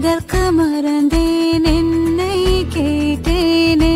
எதற்கு மறந்தேன் என்னை கேட்டேனே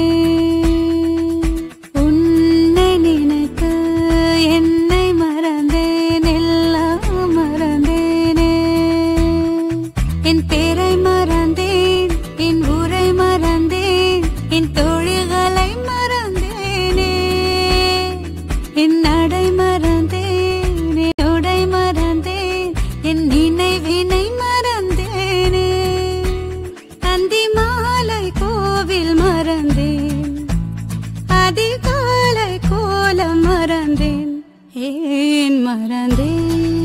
உன்னை நினைக்க என்னை மறந்தேன் எல்லாம் மறந்தேனே என் பேரை மறந்தேன் என் ஊரை மறந்தேன் என் தொழில்களை மறந்தேனே என் நடை மறந்தேன் என் உடை மறந்தேன் என் நினைவினை மறந்தேனே தந்தி மாலை கோவில் மறந்தேன் அதிகாலை கோலம் மறந்தேன் ஏன் மறந்தேன்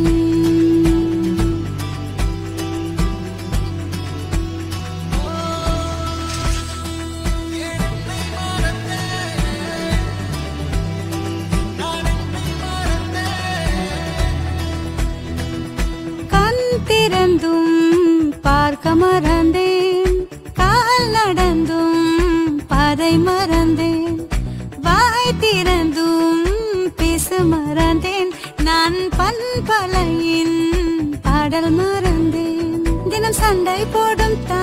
கண் திறந்தும் பார்க்க மறந்தேன் கால் நடந்தும் பாதை மறந்தேன் வாய் திறந்தும் பேச மறந்தேன் நான் பண்பலையின் பாடல் மறந்தேன் தினம் சண்டை போடும் தா